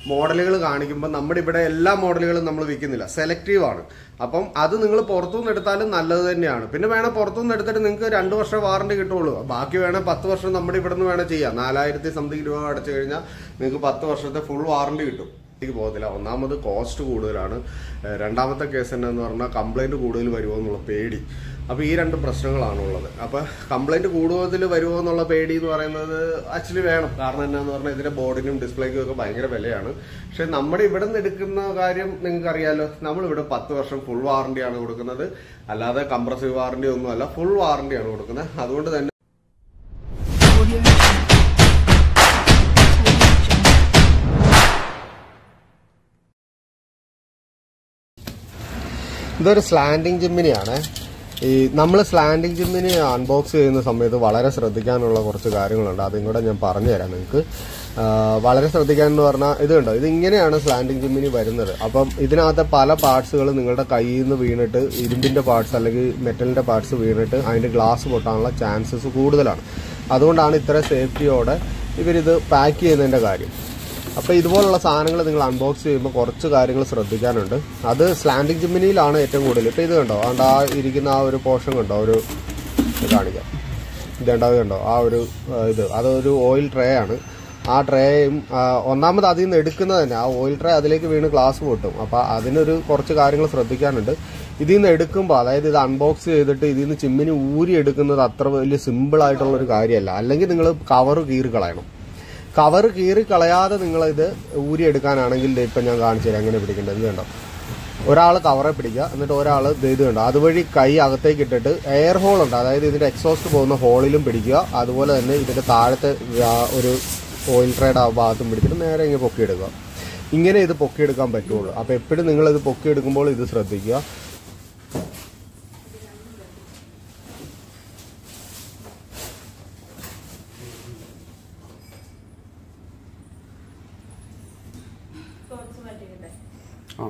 മോഡലുകൾ കാണിക്കുമ്പോൾ നമ്മുടെ ഇവിടെ എല്ലാ മോഡലുകളും നമ്മൾ വിൽക്കുന്നില്ല സെലക്റ്റീവ് ആണ് അപ്പം അത് നിങ്ങൾ പുറത്തുനിന്ന് എടുത്താലും നല്ലത് തന്നെയാണ് പിന്നെ വേണേൽ പുറത്തുനിന്ന് എടുത്തിട്ട് നിങ്ങൾക്ക് രണ്ട് വർഷം വാറണ്ടി കിട്ടുള്ളൂ ബാക്കി വേണേൽ പത്ത് വർഷം നമ്മുടെ ഇവിടെ നിന്ന് വേണേൽ ചെയ്യാം നാലായിരത്തി സംതിങ് രൂപ അടച്ചു കഴിഞ്ഞാൽ നിങ്ങൾക്ക് പത്ത് വർഷത്തെ ഫുൾ വാറണ്ടി കിട്ടും എനിക്ക് പോകത്തില്ല ഒന്നാമത് കോസ്റ്റ് കൂടുതലാണ് ഏഹ് രണ്ടാമത്തെ കേസ് എന്ന് പറഞ്ഞാൽ കംപ്ലൈൻറ്റ് കൂടുതൽ വരുമോ എന്നുള്ള പേടി അപ്പോൾ ഈ രണ്ട് പ്രശ്നങ്ങളാണുള്ളത് അപ്പോൾ കംപ്ലൈൻറ്റ് കൂടുതൽ വരുമോ എന്നുള്ള പേടി എന്ന് പറയുന്നത് ആക്ച്വലി വേണം കാരണം എന്നാന്ന് പറഞ്ഞാൽ ഇതിന്റെ ബോർഡിനും ഡിസ്പ്ലേക്കും ഒക്കെ ഭയങ്കര വിലയാണ് പക്ഷെ നമ്മുടെ ഇവിടെ നിന്ന് എടുക്കുന്ന കാര്യം നിങ്ങൾക്ക് അറിയാലോ നമ്മളിവിടെ പത്ത് വർഷം ഫുൾ വാറണ്ടിയാണ് കൊടുക്കുന്നത് അല്ലാതെ കംപ്രസീവ് വാറണ്ടി ഒന്നുമല്ല ഫുൾ വാറണ്ടിയാണ് കൊടുക്കുന്നത് അതുകൊണ്ട് തന്നെ Audio Jungle. Audio Jungle. ഇതൊരു സ്ലാൻഡിങ് ജിമ്മിനിയാണ് ഈ നമ്മൾ സ്ലാൻഡിങ് ജിമ്മിനി അൺബോക്സ് ചെയ്യുന്ന സമയത്ത് വളരെ ശ്രദ്ധിക്കാനുള്ള കുറച്ച് കാര്യങ്ങളുണ്ട് അതും കൂടെ ഞാൻ പറഞ്ഞുതരാം നിങ്ങൾക്ക് ആ, വളരെ ശ്രദ്ധിക്കാൻ എന്ന് പറഞ്ഞാൽ ഇത് കണ്ടോ ഇത് ഇങ്ങനെയാണ് സ്ലാൻഡിങ് ജിമ്മിനി വരുന്നത് അപ്പം ഇതിനകത്തെ പല പാർട്സുകൾ നിങ്ങളുടെ കയ്യിൽ നിന്ന് വീണിട്ട് ഇരുമ്പിന്റെ പാർട്സ് അല്ലെങ്കിൽ മെറ്റലിന്റെ പാർട്സ് വീണിട്ട് അതിന്റെ ഗ്ലാസ് പൊട്ടാനുള്ള ചാൻസസ് കൂടുതലാണ് അതുകൊണ്ടാണ് ഇത്ര സേഫ്റ്റിയോടെ ഇവരിത് പാക്ക് ചെയ്യുന്നതിന്റെ കാര്യം അപ്പോൾ ഇതുപോലുള്ള സാധനങ്ങൾ നിങ്ങൾ അൺബോക്സ് ചെയ്യുമ്പോൾ കുറച്ച് കാര്യങ്ങൾ ശ്രദ്ധിക്കാനുണ്ട് അത് സ്ലാൻഡിങ് ജിമ്മിനിയിലാണ് ഏറ്റവും കൂടുതൽ ഇപ്പോൾ ഇത് കണ്ടോ അതുകൊണ്ട് ആ ഇരിക്കുന്ന ആ ഒരു പോർഷൻ കണ്ടോ ഒരു ഇത് കാണിക്കാം ഇത് കണ്ടോ അത് കണ്ടോ ആ ഒരു ആ, ഇത് അതൊരു ഓയിൽ ട്രേ ആണ് ആ ട്രേയും ആ, ഒന്നാമത് അതിൽ നിന്ന് എടുക്കുന്നത് തന്നെ ആ ഓയിൽ ട്രേ അതിലേക്ക് വീണ് ഗ്ലാസ് പൊട്ടും അപ്പോൾ അതിനൊരു കുറച്ച് കാര്യങ്ങൾ ശ്രദ്ധിക്കാനുണ്ട് ഇതിൽ നിന്ന് എടുക്കുമ്പോൾ അതായത് ഇത് അൺബോക്സ് ചെയ്തിട്ട് ഇതിൽ നിന്ന് ചിമ്മിനി ഊരി എടുക്കുന്നത് അത്ര വലിയ സിമ്പിൾ ആയിട്ടുള്ള ഒരു കാര്യമല്ല അല്ലെങ്കിൽ നിങ്ങൾ കവർ കീറി കളയണം കവർ കീറി കളയാതെ നിങ്ങൾ ഇത് ഊരി എടുക്കാനാണെങ്കിൽ ദേ ഇപ്പം ഞാൻ കാണിച്ചു തരാം എങ്ങനെ പിടിക്കേണ്ടത് ഇത് കണ്ടോ ഒരാൾ കവറെ പിടിക്കുക എന്നിട്ട് ഒരാൾ ഇത് കണ്ടോ അതുവഴി കൈ അകത്തേക്ക് ഇട്ടിട്ട് എയർ ഹോൾ ഉണ്ട് അതായത് ഇതിന്റെ എക്സോസ്റ്റ് പോകുന്ന ഹോളിലും പിടിക്കുക അതുപോലെ തന്നെ ഇതിന്റെ താഴത്തെ വ്യാ- ഒരു ഓയിൽ ട്രേഡ് ആ ഭാഗത്തും പിടിച്ചിട്ട് നേരെ ഇങ്ങനെ പൊക്കിയെടുക്കുക ഇങ്ങനെ ഇത് പൊക്കിയെടുക്കാൻ പറ്റുള്ളൂ അപ്പോൾ എപ്പോഴും നിങ്ങൾ ഇത് പൊക്കിയെടുക്കുമ്പോൾ ഇത് ശ്രദ്ധിക്കുക ആ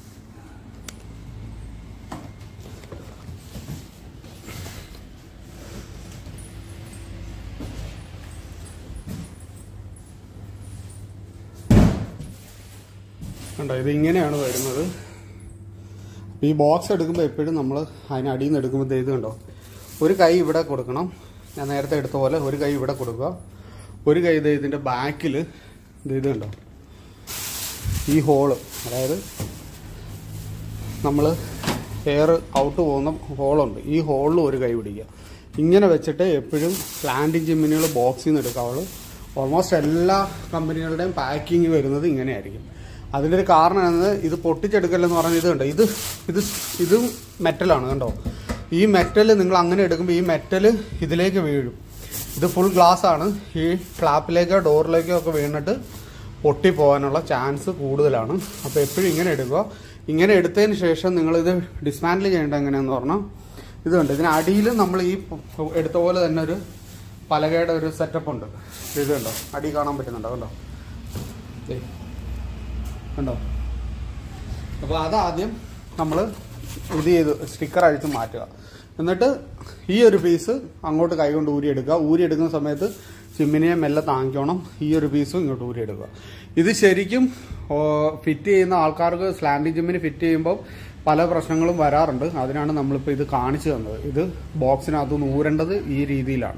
കണ്ടോ ഇത് ഇങ്ങനെയാണ് വരുന്നത് ഈ ബോക്സ് എടുക്കുമ്പോൾ എപ്പോഴും നമ്മൾ അതിനടിയിൽ നിന്ന് എടുക്കുമ്പോൾ ഇത് കണ്ടോ ഒരു കൈ ഇവിടെ കൊടുക്കണം ഞാൻ നേരത്തെ എടുത്ത പോലെ ഒരു കൈ ഇവിടെ കൊടുക്കുക ഒരു കൈ ഇത് ഇതിൻ്റെ ബാക്കിൽ ഇത് ഇത് കണ്ടോ ഈ ഹോള് അതായത് നമ്മൾ എയർ ഔട്ട് പോകുന്ന ഹോളുണ്ട് ഈ ഹോളിൽ ഒരു കൈ പിടിക്കുക ഇങ്ങനെ വെച്ചിട്ട് എപ്പോഴും ലാൻഡിങ് ജിമ്മിനുകൾ ബോക്സിൽ നിന്ന് എടുക്കാവുള്ളൂ ഓൾമോസ്റ്റ് എല്ലാ കമ്പനികളുടെയും പാക്കിങ് വരുന്നത് ഇങ്ങനെയായിരിക്കും അതിൻ്റെ ഒരു കാരണം എന്നത് ഇത് പൊട്ടിച്ചെടുക്കലെന്ന് പറഞ്ഞാൽ ഇത് കണ്ടോ ഇത് ഇത് ഇതും മെറ്റലാണ് കണ്ടോ ഈ മെറ്റൽ നിങ്ങൾ അങ്ങനെ എടുക്കുമ്പോൾ ഈ മെറ്റൽ ഇതിലേക്ക് വീഴും ഇത് ഫുൾ ഗ്ലാസ് ആണ് ഈ ഫ്ലാപ്പിലേക്കോ ഡോറിലേക്കോ ഒക്കെ വീണിട്ട് പൊട്ടിപ്പോകാനുള്ള ചാൻസ് കൂടുതലാണ് അപ്പോൾ എപ്പോഴും ഇങ്ങനെ എടുക്കുക ഇങ്ങനെ എടുത്തതിന് ശേഷം നിങ്ങളിത് ഡിസ്മാൻഡിൽ ചെയ്യേണ്ടത് എങ്ങനെയാന്ന് പറഞ്ഞാൽ ഇത് കണ്ട് ഇതിന് അടിയിൽ നമ്മൾ ഈ പ- എടുത്ത പോലെ തന്നെ ഒരു പലകയുടെ ഒരു സെറ്റപ്പ് ഉണ്ട് ഇത് കണ്ടോ അടി കാണാൻ പറ്റുന്നുണ്ടോ കണ്ടോ ദേ. കണ്ടോ അപ്പോൾ അതാദ്യം നമ്മൾ ഇത് ചെയ്ത് സ്റ്റിക്കർ അഴിച്ച് മാറ്റുക എന്നിട്ട് ഈ ഒരു പീസ് അങ്ങോട്ട് കൈകൊണ്ട് ഊരിയെടുക്കുക ഊരിയെടുക്കുന്ന സമയത്ത് ചിമ്മിനിയെ മെല്ലെ താങ്ങിക്കണം ഈ ഒരു പീസും ഇങ്ങോട്ട് ഊരിയെടുക്കുക ഇത് ശരിക്കും ഫിറ്റ് ചെയ്യുന്ന ആൾക്കാർക്ക് സ്ലാൻഡിങ് ജിമ്മിന് ഫിറ്റ് ചെയ്യുമ്പോൾ പല പ്രശ്നങ്ങളും വരാറുണ്ട് അതിനാണ് നമ്മളിപ്പോൾ ഇത് കാണിച്ചു തന്നത് ഇത് ബോക്സിനകത്തുനിന്ന് ഊരേണ്ടത് ഈ രീതിയിലാണ്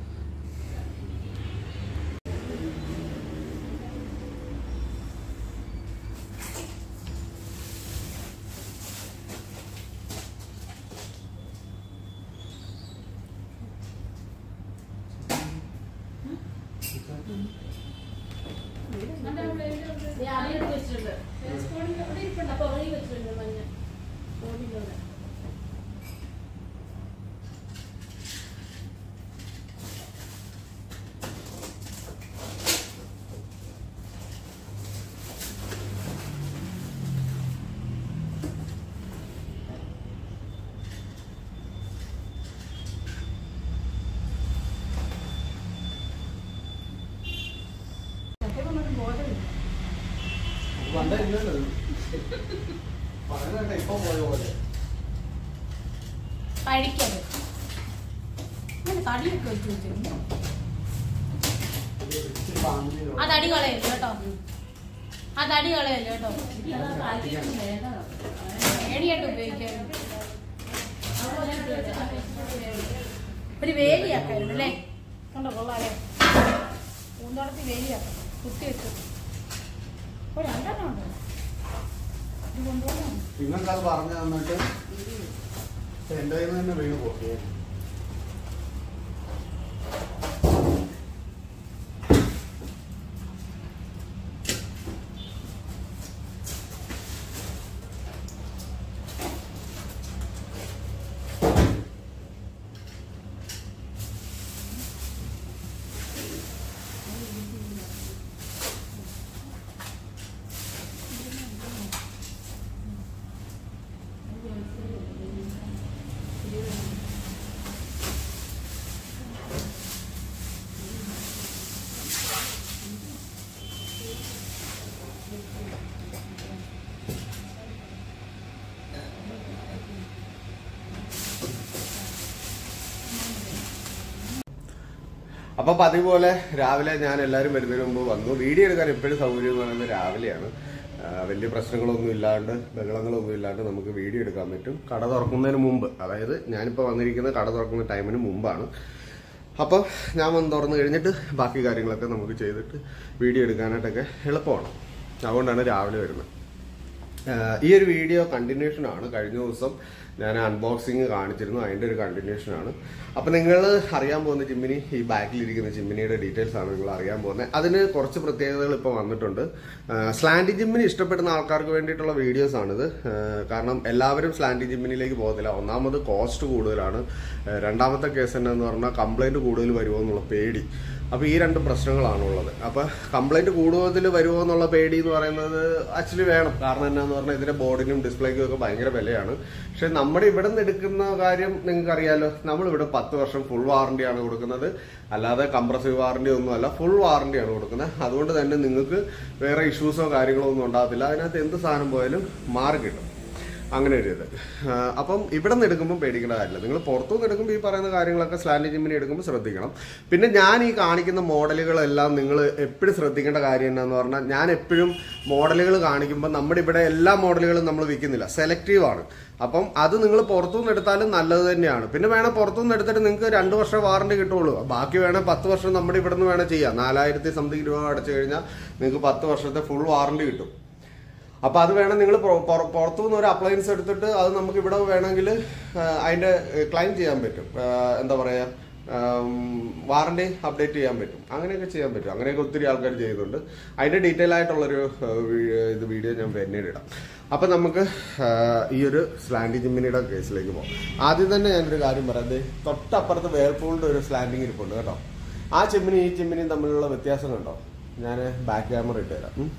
കഴിക്കത് ഇങ്ങനെ തടിയൊക്കെ വെച്ച് വെച്ചിരുന്നു ആ തടി കളയരുത് കേട്ടോ ആ തടി കളയല്ലേ കേട്ടോ പേടിയായിട്ട് ഉപയോഗിക്കാൻ ഒരു വേലിയാക്കായിരുന്നു അല്ലേ കണ്ടോ കൊള്ളാലേ പൂന്തോട്ടത്തിൽ വേലിയാക്കാം കുത്തി വെച്ചു ഒരു രണ്ടെണ്ണം ഉണ്ടോ ഇത് കൊണ്ടുപോകണം നിങ്ങൾക്കത് പറഞ്ഞു തന്നിട്ട് എന്റെ കയ്യിൽ നിന്ന് തന്നെ വീണ് പൊട്ടിയേ അപ്പൊ പതിവ് പോലെ രാവിലെ ഞാൻ എല്ലാവരും വരുന്നതിന് മുമ്പ് വന്നു വീഡിയോ എടുക്കാൻ എപ്പോഴും സൗകര്യം എന്ന് പറയുന്നത് രാവിലെയാണ് ആ, വലിയ പ്രശ്നങ്ങളൊന്നും ഇല്ലാണ്ട് ബഹളങ്ങളൊന്നും ഇല്ലാണ്ട് നമുക്ക് വീഡിയോ എടുക്കാൻ പറ്റും കട തുറക്കുന്നതിന് മുമ്പ് അതായത് ഞാനിപ്പോൾ വന്നിരിക്കുന്നത് കട തുറക്കുന്ന ടൈമിന് മുമ്പാണ് അപ്പോൾ ഞാൻ വന്ന് തുറന്നു കഴിഞ്ഞിട്ട് ബാക്കി കാര്യങ്ങളൊക്കെ നമുക്ക് ചെയ്തിട്ട് വീഡിയോ എടുക്കാനായിട്ടൊക്കെ എളുപ്പമാണ് അതുകൊണ്ടാണ് രാവിലെ വരുന്നത് ആഹ് ഈ ഒരു വീഡിയോ കണ്ടിന്യൂഷൻ ആണ് കഴിഞ്ഞ ദിവസം ഞാൻ അൺബോക്സിങ് കാണിച്ചിരുന്നു അതിന്റെ ഒരു കണ്ടിന്യൂഷൻ ആണ് അപ്പൊ നിങ്ങൾ അറിയാൻ പോകുന്ന ചിമ്മിനി ഈ ബാക്കിലിരിക്കുന്ന ചിമ്മിനിയുടെ ഡീറ്റെയിൽസ് ആണ് നിങ്ങൾ അറിയാൻ പോകുന്നത് അതിന് കുറച്ച് പ്രത്യേകതകൾ ഇപ്പോൾ വന്നിട്ടുണ്ട് സ്ലാൻഡി ജിമ്മിനി ഇഷ്ടപ്പെടുന്ന ആൾക്കാർക്ക് വേണ്ടിയിട്ടുള്ള വീഡിയോസ് ആണിത് ആഹ് കാരണം എല്ലാവരും സ്ലാൻഡി ജിമ്മിനിലേക്ക് പോകത്തില്ല ഒന്നാമത് കോസ്റ്റ് കൂടുതലാണ് ആഹ് രണ്ടാമത്തെ കേസ് എന്ന് പറഞ്ഞാൽ കംപ്ലൈന്റ് കൂടുതൽ വരുമോ എന്നുള്ള പേടി അപ്പൊ ഈ രണ്ട് പ്രശ്നങ്ങളാണുള്ളത് അപ്പൊ കംപ്ലൈന്റ് കൂടുതൽ വരുമോ എന്നുള്ള പേടി എന്ന് പറയുന്നത് ആക്ച്വലി വേണം കാരണം എന്നാന്ന് പറഞ്ഞാൽ ഇതിന്റെ ബോർഡിനും ഡിസ്പ്ലേക്കും ഒക്കെ ഭയങ്കര വിലയാണ് പക്ഷെ നമ്മുടെ ഇവിടെ നിന്ന് എടുക്കുന്ന കാര്യം നിങ്ങൾക്ക് അറിയാലോ നമ്മൾ ഇവിടെ പത്ത് വർഷം ഫുൾ വാറണ്ടി ആണ് കൊടുക്കുന്നത് അല്ലാതെ കംപ്രസീവ് വാറണ്ടി ഒന്നുമല്ല ഫുൾ വാറണ്ടി ആണ് കൊടുക്കുന്നത് അതുകൊണ്ട് തന്നെ നിങ്ങൾക്ക് വേറെ ഇഷ്യൂസോ കാര്യങ്ങളോ ഒന്നും ഉണ്ടാകത്തില്ല അതിനകത്ത് എന്ത് സാധനം പോയാലും മാറി കിട്ടും അങ്ങനെ ഒരു ഇത് ആ, അപ്പം ഇവിടെ നിന്ന് എടുക്കുമ്പോൾ പേടിക്കേണ്ട കാര്യമില്ല നിങ്ങൾ പുറത്തുനിന്ന് എടുക്കുമ്പോൾ ഈ പറയുന്ന കാര്യങ്ങളൊക്കെ സ്ലാൻഡ് ജിമ്മിനി എടുക്കുമ്പോൾ ശ്രദ്ധിക്കണം പിന്നെ ഞാൻ ഈ കാണിക്കുന്ന മോഡലുകളെല്ലാം നിങ്ങൾ എപ്പോഴും ശ്രദ്ധിക്കേണ്ട കാര്യം എന്നാന്ന് പറഞ്ഞാൽ ഞാൻ എപ്പോഴും മോഡലുകൾ കാണിക്കുമ്പോൾ നമ്മുടെ ഇവിടെ എല്ലാ മോഡലുകളും നമ്മൾ വിൽക്കുന്നില്ല സെലക്റ്റീവ് ആണ് അപ്പം അത് നിങ്ങൾ പുറത്തുനിന്ന് എടുത്താലും നല്ലത് തന്നെയാണ് പിന്നെ വേണം പുറത്തുനിന്ന് എടുത്തിട്ട് നിങ്ങൾക്ക് രണ്ട് വർഷം വാറണ്ടി കിട്ടുള്ളൂ ബാക്കി വേണേൽ പത്ത് വർഷം നമ്മുടെ ഇവിടെ നിന്ന് വേണേൽ ചെയ്യാം നാലായിരത്തി സംതിങ് രൂപ അടച്ചു കഴിഞ്ഞാൽ നിങ്ങൾക്ക് പത്ത് വർഷത്തെ ഫുൾ വാറണ്ടി കിട്ടും അപ്പൊ അത് വേണം നിങ്ങൾ പുറത്തു നിന്ന് ഒരു അപ്ലയൻസ് എടുത്തിട്ട് അത് നമുക്ക് ഇവിടെ വേണമെങ്കിൽ അതിന്റെ ക്ലൈം ചെയ്യാൻ പറ്റും ആ, എന്താ പറയാ വാറണ്ടി അപ്ഡേറ്റ് ചെയ്യാൻ പറ്റും അങ്ങനെയൊക്കെ ചെയ്യാൻ പറ്റും അങ്ങനെയൊക്കെ ഒത്തിരി ആൾക്കാർ ചെയ്യുന്നുണ്ട് അതിന്റെ ഡീറ്റെയിൽ ആയിട്ടുള്ളൊരു ആ, വീ- ഇത് വീഡിയോ ഞാൻ പിന്നീട് ഇടാം അപ്പൊ നമുക്ക് ആ, ഈ ഒരു സ്ലാൻഡി ജിമ്മിനിയുടെ കേസിലേക്ക് പോകാം ആദ്യം തന്നെ ഞാനൊരു കാര്യം പറയാം ദേ തൊട്ടപ്പുറത്ത് വേൾപൂളിന്റെ ഒരു സ്ലാൻഡിങ് ഇരിപ്പുണ്ട് കേട്ടോ ആ ചിമ്മിനി ഈ ചിമ്മിനിയും തമ്മിലുള്ള വ്യത്യാസം കണ്ടോ ഞാൻ ബാക്ക് ക്യാമറ ഇട്ട് തരാം ഉം.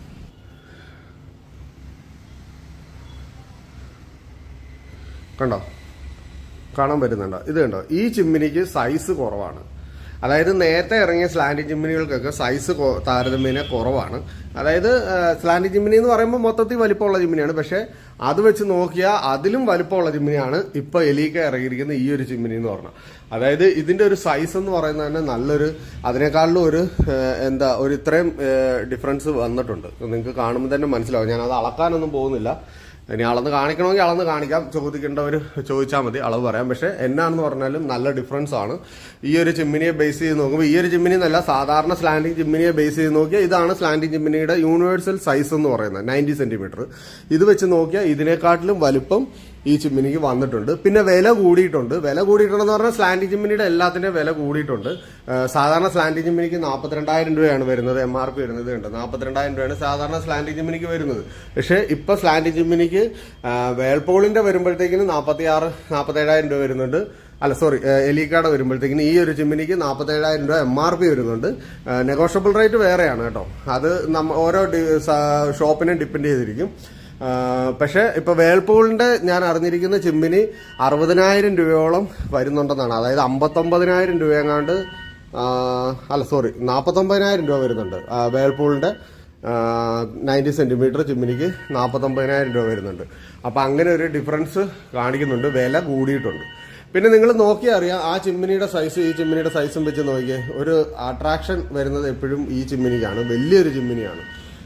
കണ്ടോ കാണാൻ പറ്റുന്നുണ്ടോ ഇത് കണ്ടോ ഈ ചിമ്മിനിക്ക് സൈസ് കുറവാണ് അതായത് നേരത്തെ ഇറങ്ങിയ സ്ലാൻഡി ചിമ്മിനികൾക്കൊക്കെ സൈസ് കൊ- താരതമ്യേന കുറവാണ് അതായത് സ്ലാൻഡി ചിമ്മിനി എന്ന് പറയുമ്പോൾ മൊത്തത്തിൽ വലിപ്പമുള്ള ചിമ്മിനിയാണ് പക്ഷെ അത് വെച്ച് നോക്കിയാൽ അതിലും വലിപ്പമുള്ള ചിമ്മിനിയാണ് ഇപ്പൊ എലീക്ക ഇറങ്ങിയിരിക്കുന്ന ഈ ഒരു ചിമ്മിനി എന്ന് പറഞ്ഞാൽ അതായത് ഇതിന്റെ ഒരു സൈസ് എന്ന് പറയുന്നത് തന്നെ നല്ലൊരു അതിനേക്കാളിലും ഒരു ഏഹ്, എന്താ ഒരു ഇത്രയും ഡിഫറൻസ് വന്നിട്ടുണ്ട് നിങ്ങൾക്ക് കാണുമ്പോൾ തന്നെ മനസ്സിലാവും ഞാൻ അത് അളക്കാനൊന്നും പോകുന്നില്ല ഇനി അളന്ന് കാണിക്കണമെങ്കിൽ അളന്ന് കാണിക്കാം ചോദിക്കേണ്ടവർ ചോദിച്ചാൽ മതി അളവ് പറയാം പക്ഷെ എന്നാണെന്ന് പറഞ്ഞാലും നല്ല ഡിഫറൻസ് ആണ് ഈ ഒരു ചിമ്മിനിയെ ബേസ് ചെയ്ത് നോക്കുമ്പോൾ ഈ ഒരു ചിമ്മിനി എന്നല്ല സാധാരണ സ്ലാൻഡിങ് ചിമ്മിനിയെ ബേസ് ചെയ്ത് നോക്കിയാൽ ഇതാണ് സ്ലാൻഡിങ് ചിമ്മിനിയുടെ യൂണിവേഴ്സൽ സൈസ് എന്ന് പറയുന്നത് നയൻറ്റി സെന്റിമീറ്റർ ഇത് വെച്ച് നോക്കിയാൽ ഇതിനെക്കാട്ടിലും വലുപ്പം ഈ ചിമ്മിനിക്ക് വന്നിട്ടുണ്ട് പിന്നെ വില കൂടിയിട്ടുണ്ട് വില കൂടിയിട്ടുണ്ടെന്ന് പറഞ്ഞാൽ സ്ലാൻഡിങ് ചിമ്മിനിയുടെ എല്ലാത്തിന്റെയും വില കൂടിയിട്ടുണ്ട് ആ, സാധാരണ സ്ലാൻഡിങ് ചിമ്മിനിക്ക് നാൽപ്പത്തിരണ്ടായിരം രൂപയാണ് വരുന്നത് എം ആർ പി വരുന്നത് ഉണ്ട് നാൽപ്പത്തിരണ്ടായിരം രൂപയാണ് സാധാരണ സ്ലാൻഡിങ് ചിമ്മിനിക്ക് വരുന്നത് പക്ഷേ ഇപ്പൊ സ്ലാൻഡിങ് ചിമ്മിനിക്ക് ആ, വേൾപൂളിന്റെ വരുമ്പോഴത്തേക്കിന് നാൽപ്പത്തി ആറ് നാൽപ്പത്തേഴായിരം രൂപ വരുന്നുണ്ട് അല്ല സോറി എലിക്കാട് വരുമ്പോഴത്തേക്കിന് ഈ ഒരു ചിമ്മിനിക്ക് നാൽപ്പത്തേഴായിരം രൂപ എം ആർ പി വരുന്നുണ്ട് നെഗോഷ്യബിൾ റേറ്റ് വേറെയാണ് കേട്ടോ അത് നമ്മ ഓരോ ഡി- സ- ഷോപ്പിനെ ഡിപ്പെൻഡ് ചെയ്തിരിക്കും ആ, പക്ഷെ ഇപ്പൊ വേൾപൂളിന്റെ ഞാൻ അറിഞ്ഞിരിക്കുന്ന ചിമ്മിനി അറുപതിനായിരം രൂപയോളം വരുന്നുണ്ടെന്നാണ് അതായത് അമ്പത്തൊമ്പതിനായിരം രൂപ എങ്ങാണ്ട് ആ, അല്ല സോറി നാൽപ്പത്തൊമ്പതിനായിരം രൂപ വരുന്നുണ്ട് ആ, വേൾപൂളിന്റെ നയൻറ്റി സെന്റിമീറ്റർ ചിമ്മിനിക്ക് നാൽപ്പത്തൊമ്പതിനായിരം രൂപ വരുന്നുണ്ട് അപ്പൊ അങ്ങനെ ഒരു ഡിഫറൻസ് കാണിക്കുന്നുണ്ട് വില കൂടിയിട്ടുണ്ട് പിന്നെ നിങ്ങൾ നോക്കിയാൽ അറിയാം ആ ചിമ്മിനിയുടെ സൈസ് ഈ ചിമ്മിനിയുടെ സൈസും വെച്ച് നോക്കിയേ ഒരു അട്രാക്ഷൻ വരുന്നത് എപ്പോഴും ഈ ചിമ്മിനിക്കാണ് വലിയൊരു ചിമ്മിനിയാണ്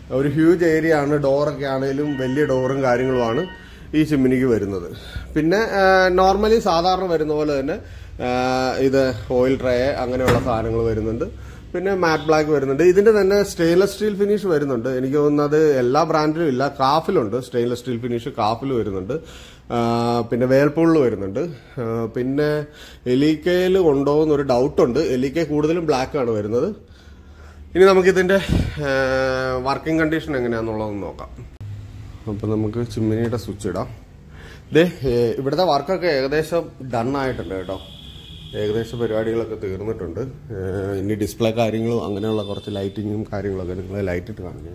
ഒരു ഹ്യൂജ് ഏരിയ ആണ് ഡോറൊക്കെ ആണെങ്കിലും വലിയ ഡോറും കാര്യങ്ങളുമാണ് ഈ ചിമ്മിനിക്ക് വരുന്നത് പിന്നെ നോർമലി സാധാരണ വരുന്ന പോലെ തന്നെ ആ, ഇത് ഓയിൽ ട്രേ അങ്ങനെയുള്ള സാധനങ്ങൾ വരുന്നുണ്ട് പിന്നെ മാറ്റ് ബ്ലാക്ക് വരുന്നുണ്ട് ഇതിന്റെ തന്നെ സ്റ്റെയിൻലെസ് സ്റ്റീൽ ഫിനിഷ് വരുന്നുണ്ട് എനിക്ക് തോന്നുന്നത് എല്ലാ ബ്രാൻഡിലും ഇല്ല കാഫിലുണ്ട് സ്റ്റെയിൻലെസ് സ്റ്റീൽ ഫിനിഷ് കാഫിൽ വരുന്നുണ്ട് ആ, പിന്നെ വേൾപൂളിൽ വരുന്നുണ്ട് ആ, പിന്നെ എലിക്കയിൽ ഉണ്ടോ എന്നൊരു ഡൗട്ടുണ്ട് എലിക്ക കൂടുതലും ബ്ലാക്ക് ആണ് വരുന്നത് ഇനി നമുക്കിതിന്റെ വർക്കിംഗ് കണ്ടീഷൻ എങ്ങനെയാണെന്നുള്ളതൊന്ന് നോക്കാം അപ്പം നമുക്ക് ചിമ്മിനിയുടെ സ്വിച്ച് ഇടാം ദേ ഏ, ഇവിടുത്തെ വർക്കൊക്കെ ഏകദേശം ഡൺ ആയിട്ടുണ്ട് കേട്ടോ ഏകദേശം പരിപാടികളൊക്കെ തീർന്നിട്ടുണ്ട് ഏ, ഇനി ഡിസ്പ്ലേ കാര്യങ്ങളും അങ്ങനെയുള്ള കുറച്ച് ലൈറ്റിങ്ങും കാര്യങ്ങളൊക്കെ നിങ്ങൾ ലൈറ്റ് ഇട്ട് കാണിക്കുക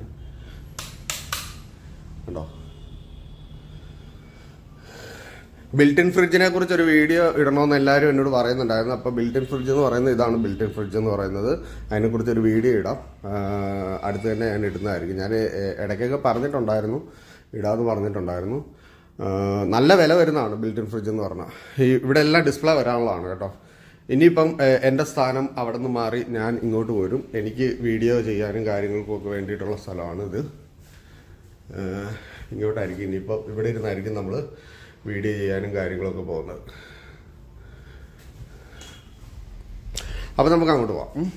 കണ്ടോ ബിൽറ്റിൻ ഫ്രിഡ്ജിനെ കുറിച്ച് ഒരു വീഡിയോ ഇടണമെന്ന് എല്ലാവരും എന്നോട് പറയുന്നുണ്ടായിരുന്നു അപ്പോൾ ബിൽറ്റിൻ ഫ്രിഡ്ജ് എന്ന് പറയുന്നത് ഇതാണ് ബിൽറ്റിൻ ഫ്രിഡ്ജ് എന്ന് പറയുന്നത് അതിനെക്കുറിച്ച് ഒരു വീഡിയോ ഇടാം ആ, അടുത്ത് തന്നെ ഞാൻ ഇടുന്നതായിരിക്കും ഞാൻ എ- ഇടയ്ക്കൊക്കെ പറഞ്ഞിട്ടുണ്ടായിരുന്നു ഇടാന്ന് പറഞ്ഞിട്ടുണ്ടായിരുന്നു ആ, നല്ല വില വരുന്നതാണ് ബിൽറ്റിൻ ഫ്രിഡ്ജ് എന്ന് പറഞ്ഞാൽ ഈ ഇവിടെ എല്ലാം ഡിസ്പ്ലേ വരാനുള്ളതാണ് കേട്ടോ ഇനിയിപ്പം ഏഹ്, എൻ്റെ സ്ഥാനം അവിടെ നിന്ന് മാറി ഞാൻ ഇങ്ങോട്ട് പോരും എനിക്ക് വീഡിയോ ചെയ്യാനും കാര്യങ്ങൾക്കും ഒക്കെ വേണ്ടിയിട്ടുള്ള സ്ഥലമാണ് ഇത് ഏഹ്, ഇങ്ങോട്ടായിരിക്കും ഇനിയിപ്പോൾ ഇവിടെ ഇരുന്നായിരിക്കും നമ്മൾ വീഡിയോ ചെയ്യാനും കാര്യങ്ങളൊക്കെ പോകുന്നത് അപ്പം നമുക്ക് അങ്ങോട്ട് പോവാം ഉം.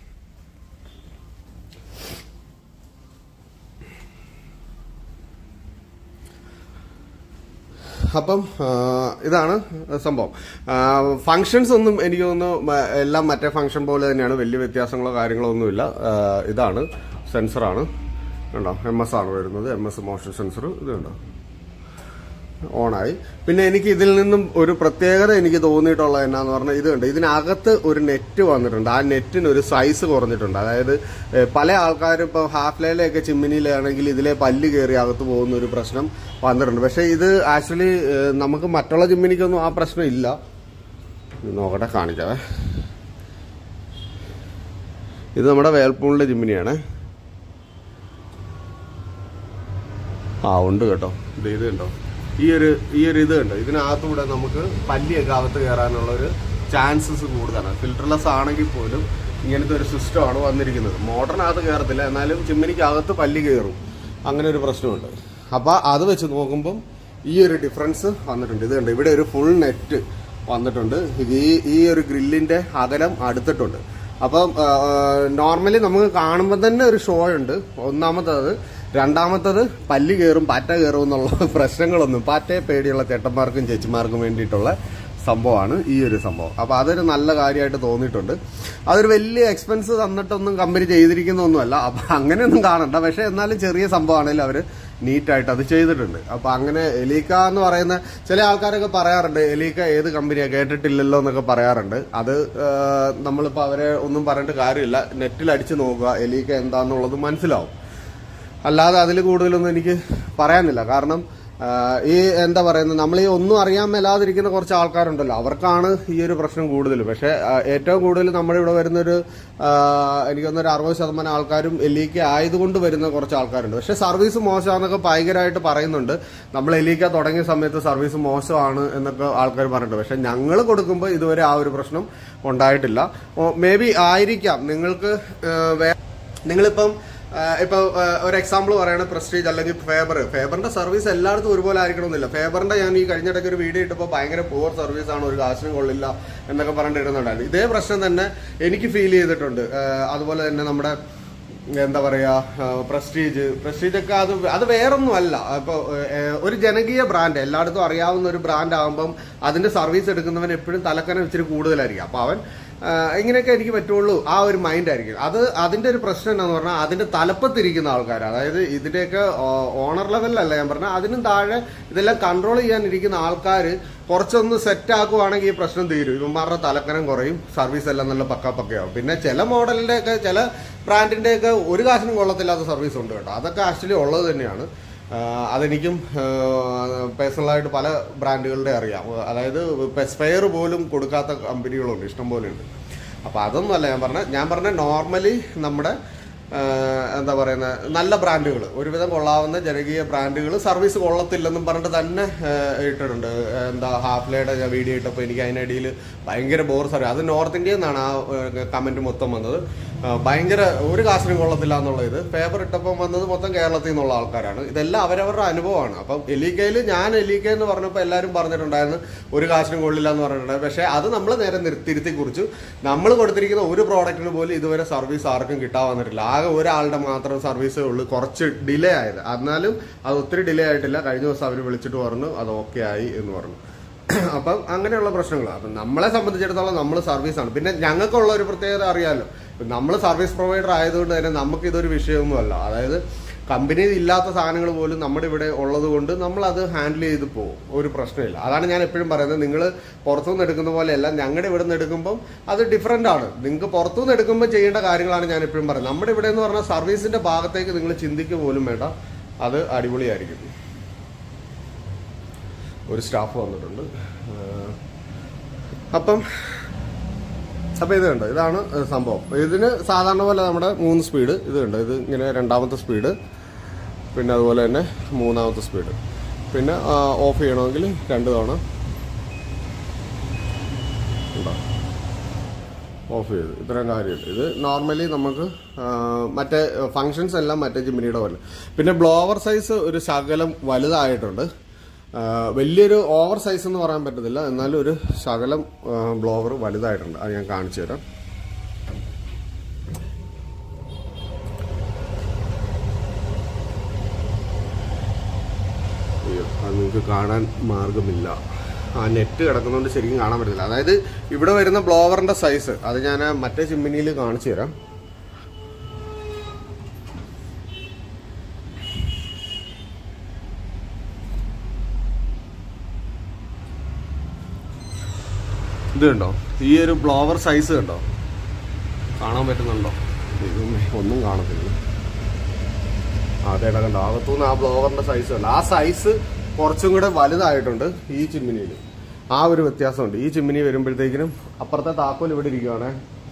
അപ്പം ആ, ഇതാണ് സംഭവം ഫങ്ഷൻസ് ഒന്നും എനിക്ക് തോന്നുന്നു മ- എല്ലാം മറ്റേ ഫങ്ഷൻ പോലെ തന്നെയാണ് വലിയ വ്യത്യാസങ്ങളോ കാര്യങ്ങളോ ഒന്നുമില്ല ആ, ഇതാണ് സെൻസറാണ് കണ്ടോ എം എസ് ആണ് വരുന്നത് എം എസ് മോഷൻ സെൻസർ ഇത് കണ്ടോ ഓണായി പിന്നെ എനിക്ക് ഇതിൽ നിന്നും ഒരു പ്രത്യേകത എനിക്ക് തോന്നിയിട്ടുള്ള എന്നാന്ന് പറഞ്ഞാൽ ഇത് കണ്ട് ഇതിനകത്ത് ഒരു നെറ്റ് വന്നിട്ടുണ്ട് ആ നെറ്റിന് ഒരു സൈസ് കുറഞ്ഞിട്ടുണ്ട് അതായത് ഏഹ്, പല ആൾക്കാരും ഇപ്പോൾ ഹാഫ് ലൈലൊക്കെ ചിമ്മിനിയിലാണെങ്കിൽ ഇതിലെ പല്ല് കയറി അകത്ത് പോകുന്ന ഒരു പ്രശ്നം വന്നിട്ടുണ്ട് പക്ഷേ ഇത് ആക്ച്വലി നമുക്ക് മറ്റുള്ള ചിമ്മിനിക്കൊന്നും ആ പ്രശ്നം ഇല്ല ഇത് നോക്കട്ടെ കാണിക്കാവേ ഇത് നമ്മുടെ വേൽപ്പൂണിലെ ചിമ്മിനിയാണ് ആ ഉണ്ട് കേട്ടോ ഇത് ഇത് കണ്ടോ ഈ ഒരു ഈ ഒരു ഇത് കണ്ടോ ഇതിനകത്തൂടെ നമുക്ക് പല്ലിയൊക്കെ അകത്ത് കയറാനുള്ള ഒരു ചാൻസസ് കൂടുതലാണ് ഫിൽറ്റർലെസ് ആണെങ്കിൽ പോലും ഇങ്ങനത്തെ ഒരു സിസ്റ്റമാണ് വന്നിരിക്കുന്നത് മോട്ടറിനകത്ത് കയറത്തില്ല എന്നാലും ചിമ്മിനിക്ക് അകത്ത് പല്ലി കയറും അങ്ങനെ ഒരു പ്രശ്നമുണ്ട് അപ്പോൾ അത് വെച്ച് നോക്കുമ്പം ഈ ഒരു ഡിഫറൻസ് വന്നിട്ടുണ്ട് ഇത് കണ്ടോ ഇവിടെ ഒരു ഫുൾ നെറ്റ് വന്നിട്ടുണ്ട് ഇത് ഈ ഈ ഒരു ഗ്രില്ലിന്റെ അകലം അടുത്തിട്ടുണ്ട് അപ്പം നോർമലി നമുക്ക് കാണുമ്പോൾ തന്നെ ഒരു ഷോ ഉണ്ട് ഒന്നാമത്തത് രണ്ടാമത്തത് പല്ല് കയറും പാറ്റ കയറും എന്നുള്ള പ്രശ്നങ്ങളൊന്നും പാറ്റയെ പേടിയുള്ള ചേട്ടന്മാർക്കും ചേച്ചിമാർക്കും വേണ്ടിയിട്ടുള്ള സംഭവമാണ് ഈ ഒരു സംഭവം അപ്പൊ അതൊരു നല്ല കാര്യമായിട്ട് തോന്നിയിട്ടുണ്ട് അതൊരു വലിയ എക്സ്പെൻസ് തന്നിട്ടൊന്നും കമ്പനി ചെയ്തിരിക്കുന്നൊന്നുമല്ല അപ്പൊ അങ്ങനെയൊന്നും കാണണ്ട പക്ഷെ എന്നാലും ചെറിയ സംഭവമാണെങ്കിലും അവര് നീറ്റായിട്ട് അത് ചെയ്തിട്ടുണ്ട് അപ്പൊ അങ്ങനെ എലീക്ക എന്ന് പറയുന്ന ചില ആൾക്കാരൊക്കെ പറയാറുണ്ട് എലീക്ക ഏത് കമ്പനിയാ കേട്ടിട്ടില്ലല്ലോ എന്നൊക്കെ പറയാറുണ്ട് അത് ആ, നമ്മളിപ്പോ അവരെ ഒന്നും പറഞ്ഞിട്ട് കാര്യമില്ല നെറ്റിൽ അടിച്ചു നോക്കുക എലീക്ക എന്താന്നുള്ളത് മനസ്സിലാവും അല്ലാതെ അതിൽ കൂടുതലൊന്നും എനിക്ക് പറയാനില്ല കാരണം ആ, ഈ എന്താ പറയുന്നത് നമ്മൾ ഈ ഒന്നും അറിയാൻ മേലാതിരിക്കുന്ന കുറച്ച് ആൾക്കാരുണ്ടല്ലോ അവർക്കാണ് ഈ ഒരു പ്രശ്നം കൂടുതൽ പക്ഷെ ആ, ഏറ്റവും കൂടുതൽ നമ്മുടെ ഇവിടെ വരുന്നൊരു ആ, എനിക്ക് തോന്നുന്ന ഒരു അറുപത് ശതമാനം ആൾക്കാരും എലീക്ക ആയതുകൊണ്ട് വരുന്ന കുറച്ച് ആൾക്കാരുണ്ട് പക്ഷെ സർവീസ് മോശമാണെന്നൊക്കെ ഭയങ്കരമായിട്ട് പറയുന്നുണ്ട് നമ്മൾ എലീക്ക തുടങ്ങിയ സമയത്ത് സർവീസ് മോശമാണ് എന്നൊക്കെ ആൾക്കാർ പറഞ്ഞിട്ടുണ്ട് പക്ഷെ ഞങ്ങൾ കൊടുക്കുമ്പോൾ ഇതുവരെ ആ ഒരു പ്രശ്നം ഉണ്ടായിട്ടില്ല മേ ബി ആയിരിക്കാം നിങ്ങൾക്ക് ആ, വേ- നിങ്ങളിപ്പം ആഹ് ഇപ്പൊ ആഹ് ഒരു എക്സാമ്പിൾ പറയുകയാണ് പ്രസ്റ്റീജ് അല്ലെങ്കിൽ ഫേബർ ഫേബറിന്റെ സർവീസ് എല്ലായിടത്തും ഒരുപോലെ ആയിരിക്കണമെന്നില്ല ഫേബറിന്റെ ഞാൻ ഈ കഴിഞ്ഞിടയ്ക്ക് ഒരു വീഡിയോ ഇട്ടപ്പോൾ ഭയങ്കര പുവർ സർവീസ് ആണ് ഒരു കാശിനും കൊള്ളില്ല എന്നൊക്കെ പറഞ്ഞിട്ട് ഇടുന്നുണ്ടായിരുന്നു ഇതേ പ്രശ്നം തന്നെ എനിക്ക് ഫീൽ ചെയ്തിട്ടുണ്ട് ആഹ് അതുപോലെ തന്നെ നമ്മുടെ എന്താ പറയാ പ്രസ്റ്റീജ് പ്രസ്റ്റീജ് ഒക്കെ അത് അത് വേറൊന്നും അല്ല ഇപ്പൊ ഏഹ്, ഒരു ജനകീയ ബ്രാൻഡ് എല്ലായിടത്തും അറിയാവുന്ന ഒരു ബ്രാൻഡ് ആകുമ്പം അതിന്റെ സർവീസ് എടുക്കുന്നവൻ എപ്പോഴും തലക്കനം ഇച്ചിരി കൂടുതലായിരിക്കും അപ്പൊ അവൻ ആഹ്, ഇങ്ങനെയൊക്കെ എനിക്ക് പറ്റുള്ളൂ ആ ഒരു മൈൻഡ് ആയിരിക്കും അത് അതിന്റെ ഒരു പ്രശ്നം എന്താന്ന് പറഞ്ഞാൽ അതിന്റെ തലപ്പത്തിരിക്കുന്ന ആൾക്കാർ അതായത് ഇതിന്റെയൊക്കെ ഓണർ ലെവലിലല്ല ഞാൻ പറഞ്ഞാൽ അതിനും താഴെ ഇതെല്ലാം കൺട്രോൾ ചെയ്യാൻ ഇരിക്കുന്ന ആൾക്കാർ കുറച്ചൊന്ന് സെറ്റ് ആക്കുവാണെങ്കിൽ ഈ പ്രശ്നം തീരും ഇവന്മാരുടെ തലക്കനം കുറയും സർവീസ് എല്ലാം നല്ല പക്ക പക്കയാവും പിന്നെ ചില മോഡലിന്റെ ഒക്കെ ചില ബ്രാൻഡിന്റെ ഒക്കെ ഒരു കാശിനും കൊള്ളത്തില്ലാത്ത സർവീസ് ഉണ്ട് കേട്ടോ അതൊക്കെ ആക്ച്വലി ഉള്ളത് തന്നെയാണ് ആഹ് അതെനിക്കും പേഴ്സണലായിട്ട് പല ബ്രാൻഡുകളുടെ അറിയാം അതായത് സ്പെയർ പോലും കൊടുക്കാത്ത കമ്പനികളുണ്ട് ഇഷ്ടം പോലെ ഉണ്ട് അപ്പൊ അതൊന്നും അല്ല ഞാൻ പറഞ്ഞ ഞാൻ പറഞ്ഞ നോർമലി നമ്മുടെ ആഹ് എന്താ പറയുന്നത് നല്ല ബ്രാൻഡുകൾ ഒരുവിധം കൊള്ളാവുന്ന ജനകീയ ബ്രാൻഡുകൾ സർവീസ് കൊള്ളത്തില്ലെന്നും പറഞ്ഞിട്ട് തന്നെ ആഹ് ഇട്ടിട്ടുണ്ട് ആഹ് എന്താ ഹാഫ്ലയുടെ ഞാൻ വീഡിയോ ഇട്ടപ്പോൾ എനിക്ക് അതിനിടയിൽ ഭയങ്കര ബോർ സർവീസ് അത് നോർത്ത് ഇന്ത്യയിൽ നിന്നാണ് ആ കമന്റ് മൊത്തം വന്നത് ആ, ഭയങ്കര ഒരു കാശിനും കൊള്ളത്തില്ല എന്നുള്ള ഇത് പേപ്പർ ഇട്ടപ്പം വന്നത് മൊത്തം കേരളത്തിൽ നിന്നുള്ള ആൾക്കാരാണ് ഇതെല്ലാം അവരവരുടെ അനുഭവമാണ് അപ്പം എലിക്കയിൽ ഞാൻ എലിക്ക എന്ന് പറഞ്ഞപ്പോൾ എല്ലാവരും പറഞ്ഞിട്ടുണ്ടായിരുന്നു ഒരു കാശിനും കൊള്ളില്ല എന്ന് പറഞ്ഞിട്ടുണ്ടായിരുന്നു പക്ഷേ അത് നമ്മൾ നേരെ നിർ- തിരുത്തി കുറിച്ചു നമ്മൾ കൊടുത്തിരിക്കുന്ന ഒരു പ്രോഡക്റ്റിന് പോലും ഇതുവരെ സർവീസ് ആർക്കും കിട്ടാൻ വന്നിട്ടില്ല ആകെ ഒരാളുടെ മാത്രം സർവീസേ ഉള്ളൂ കുറച്ച് ഡിലേ ആയത് എന്നാലും അത് ഒത്തിരി ഡിലേ ആയിട്ടില്ല കഴിഞ്ഞ ദിവസം അവർ വിളിച്ചിട്ട് പറഞ്ഞു അത് ഓക്കെ ആയി എന്ന് പറഞ്ഞു അപ്പം അങ്ങനെയുള്ള പ്രശ്നങ്ങളാണ് അപ്പം നമ്മളെ സംബന്ധിച്ചിടത്തോളം നമ്മൾ സർവീസാണ് പിന്നെ ഞങ്ങൾക്കുള്ള ഒരു പ്രത്യേകത അറിയാമല്ലോ നമ്മൾ സർവീസ് പ്രൊവൈഡർ ആയതുകൊണ്ട് തന്നെ നമുക്ക് ഇതൊരു വിഷയമൊന്നുമല്ല അതായത് കമ്പനി ഇല്ലാത്ത സാധനങ്ങൾ പോലും നമ്മുടെ ഇവിടെ ഉള്ളത് കൊണ്ട് നമ്മൾ അത് ഹാൻഡിൽ ചെയ്ത് പോകും ഒരു പ്രശ്നമില്ല അതാണ് ഞാൻ എപ്പോഴും പറയുന്നത് നിങ്ങൾ പുറത്തുനിന്ന് എടുക്കുന്ന പോലെയല്ല ഞങ്ങളുടെ ഇവിടെ നിന്ന് എടുക്കുമ്പം അത് ഡിഫറെൻ്റ് ആണ് നിങ്ങൾക്ക് പുറത്തുനിന്ന് എടുക്കുമ്പോൾ ചെയ്യേണ്ട കാര്യങ്ങളാണ് ഞാൻ എപ്പോഴും പറയുന്നത് നമ്മുടെ ഇവിടെ എന്ന് പറഞ്ഞാൽ സർവീസിന്റെ ഭാഗത്തേക്ക് നിങ്ങൾ ചിന്തിക്കുക പോലും വേണ്ട അത് അടിപൊളിയായിരിക്കും ഒരു സ്റ്റാഫ് വന്നിട്ടുണ്ട് ആ, അപ്പം അപ്പം ഇത് കണ്ടോ ഇതാണ് സംഭവം ഇതിന് സാധാരണ പോലെ നമ്മുടെ മൂന്ന് സ്പീഡ് ഇത് കണ്ടോ ഇത് ഇങ്ങനെ രണ്ടാമത്തെ സ്പീഡ് പിന്നെ അതുപോലെ തന്നെ മൂന്നാമത്തെ സ്പീഡ് പിന്നെ ആ, ഓഫ് ചെയ്യണമെങ്കിൽ രണ്ട് തവണ ഉണ്ടോ ഓഫ് ചെയ്തു ഇത്രയും കാര്യമുണ്ട് ഇത് നോർമലി നമുക്ക് ആ, മറ്റേ ഫങ്ഷൻസ് എല്ലാം മറ്റേ ജിമിനിയുടെ പോലെ പിന്നെ ബ്ലോവർ സൈസ് ഒരു ശകലം വലുതായിട്ടുണ്ട് ആ, വലിയൊരു ഓവർ സൈസ് എന്ന് പറയാൻ പറ്റത്തില്ല എന്നാലും ഒരു ശകലം ബ്ലോവർ വലുതായിട്ടുണ്ട് അത് ഞാൻ കാണിച്ചു തരാം അയ്യോ അത് നിങ്ങൾക്ക് കാണാൻ മാർഗമില്ല ആ നെറ്റ് കിടക്കുന്നതുകൊണ്ട് ശരിക്കും കാണാൻ പറ്റില്ല അതായത് ഇവിടെ വരുന്ന ബ്ലോവറിന്റെ സൈസ് അത് ഞാൻ ആ മറ്റേ ചിമ്മിനിയിൽ കാണിച്ചു തരാം ഇത് കണ്ടോ ഈ ഒരു ബ്ലോവർ സൈസ് കണ്ടോ കാണാൻ പറ്റുന്നുണ്ടോ ദൈവമേ, ഒന്നും കാണത്തില്ല അതേടാ കണ്ടോ അകത്തുനിന്ന് ആ ബ്ലോവറിന്റെ സൈസ് കണ്ടോ ആ സൈസ് കുറച്ചും കൂടെ വലുതായിട്ടുണ്ട് ഈ ചിമ്മിനിയിൽ ആ ഒരു വ്യത്യാസമുണ്ട് ഈ ചിമ്മിനി വരുമ്പോഴത്തേക്കിനും അപ്പുറത്തെ താക്കോൽ ഇവിടെ ഇരിക്കുവാണേ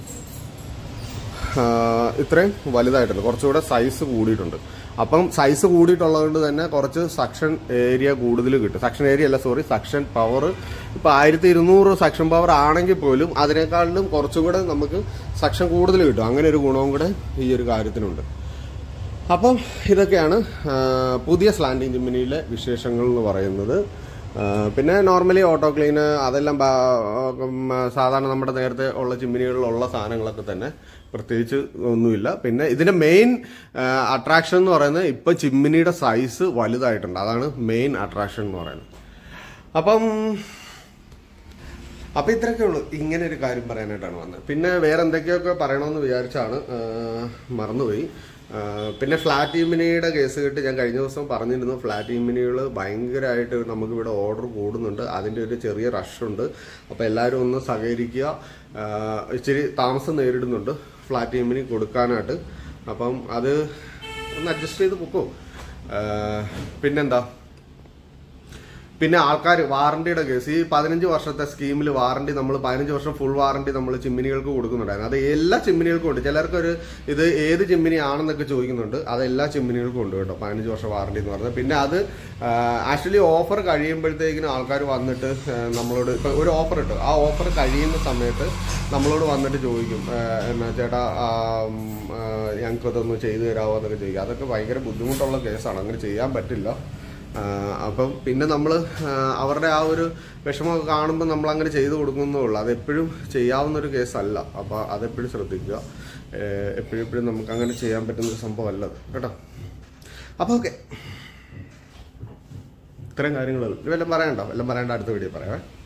ആ, ഇത്രയും വലുതായിട്ടുണ്ട് കുറച്ചുകൂടെ സൈസ് കൂടിയിട്ടുണ്ട് അപ്പം സൈസ് കൂടിയിട്ടുള്ളത് കൊണ്ട് തന്നെ കുറച്ച് സക്ഷൻ ഏരിയ കൂടുതൽ കിട്ടും സക്ഷൻ ഏരിയ അല്ല സോറി സക്ഷൻ പവർ ഇപ്പൊ ആയിരത്തി ഇരുന്നൂറ് സക്ഷൻ പവർ ആണെങ്കിൽ പോലും അതിനേക്കാളിലും കുറച്ചുകൂടെ നമുക്ക് സക്ഷൻ കൂടുതൽ കിട്ടും അങ്ങനെ ഒരു ഗുണവും കൂടെ ഈ ഒരു കാര്യത്തിനുണ്ട് അപ്പം ഇതൊക്കെയാണ് ആ, പുതിയ സ്ലാൻഡിങ് ജിമ്മിനിയിലെ വിശേഷങ്ങൾ എന്ന് പറയുന്നത് ആ, പിന്നെ നോർമലി ഓട്ടോ ക്ലീന് അതെല്ലാം ബാ- ഉം, സാധാരണ നമ്മുടെ നേരത്തെ ഉള്ള ചിമ്മിനികളിലുള്ള സാധനങ്ങളൊക്കെ തന്നെ പ്രത്യേകിച്ച് ഒന്നുമില്ല പിന്നെ ഇതിന്റെ മെയിൻ അട്രാക്ഷൻ എന്ന് പറയുന്നത് ഇപ്പൊ ചിമ്മിനിയുടെ സൈസ് വലുതായിട്ടുണ്ട് അതാണ് മെയിൻ അട്രാക്ഷൻ എന്ന് പറയുന്നത് അപ്പം അപ്പൊ ഇത്രയൊക്കെ ഉള്ളൂ ഇങ്ങനെ ഒരു കാര്യം പറയാനായിട്ടാണ് വന്നത് പിന്നെ വേറെ എന്തൊക്കെയൊക്കെ പറയണമെന്ന് വിചാരിച്ചാണ് ആ, മറന്നുപോയി ആ, പിന്നെ ഫ്ലാറ്റ് ഇമ്മിനിയുടെ കേസ് കേട്ട് ഞാൻ കഴിഞ്ഞ ദിവസം പറഞ്ഞിരുന്നു ഫ്ലാറ്റ് ഇമ്മിനികൾ ഭയങ്കരമായിട്ട് നമുക്ക് ഇവിടെ ഓർഡർ കൂടുന്നുണ്ട് അതിൻ്റെ ഒരു ചെറിയ റഷ് ഉണ്ട് അപ്പോൾ എല്ലാവരും ഒന്ന് സഹകരിക്കുക ആ, ഇച്ചിരി താമസം നേരിടുന്നുണ്ട് ഫ്ലാറ്റ് ഇമ്മിനി കൊടുക്കാനായിട്ട് അപ്പം അത് ഒന്ന് അഡ്ജസ്റ്റ് ചെയ്ത് പൊക്കോ ആ, പിന്നെന്താ പിന്നെ ആൾക്കാർ വാറണ്ടിയുടെ കേസ് ഈ പതിനഞ്ച് വർഷത്തെ സ്കീമിൽ വാറണ്ടി നമ്മൾ പതിനഞ്ച് വർഷം ഫുൾ വാറണ്ടി നമ്മൾ ചിമ്മിനികൾക്ക് കൊടുക്കുന്നുണ്ടായിരുന്നു അത് എല്ലാ ചിമ്മിനികൾക്കും ഉണ്ട് ചിലർക്കൊരു ഇത് ഏത് ചിമ്മിനി ആണെന്നൊക്കെ ചോദിക്കുന്നുണ്ട് അത് എല്ലാ ചിമ്മിനികൾക്കും ഉണ്ട് കേട്ടോ പതിനഞ്ച് വർഷം വാറണ്ടി എന്ന് പറഞ്ഞത് പിന്നെ അത് ആക്ച്വലി ഓഫർ കഴിയുമ്പോഴത്തേക്കിനും ആൾക്കാർ വന്നിട്ട് ആ, നമ്മളോട് ഇപ്പൊ ഒരു ഓഫർ ഇട്ടു ആ ഓഫർ കഴിയുന്ന സമയത്ത് നമ്മളോട് വന്നിട്ട് ചോദിക്കും ആ, എന്നാ ചേട്ടാ ആ, ഉം, ആ, ഞങ്ങൾക്കതൊന്ന് ചെയ്തു തരാമോ എന്നൊക്കെ ചോദിക്കും അതൊക്കെ ഭയങ്കര ബുദ്ധിമുട്ടുള്ള കേസാണ് അങ്ങനെ ചെയ്യാൻ പറ്റില്ല ആ, അപ്പം പിന്നെ നമ്മൾ അവരുടെ ആ ഒരു വിഷമമൊക്കെ കാണുമ്പോൾ നമ്മൾ അങ്ങനെ ചെയ്തു കൊടുക്കുന്നേ ഉള്ളൂ അതെപ്പോഴും ചെയ്യാവുന്ന ഒരു കേസല്ല അപ്പോൾ അതെപ്പോഴും ശ്രദ്ധിക്കുക എപ്പോഴും എപ്പോഴും നമുക്ക് അങ്ങനെ ചെയ്യാൻ പറ്റുന്ന ഒരു സംഭവമല്ല അത് കേട്ടോ അപ്പോൾ ഓക്കെ ഇത്രയും കാര്യങ്ങൾ വല്ലതും പറയണ്ടോ വല്ലതും പറയണ്ട അടുത്ത വീഡിയോ പറയാമേ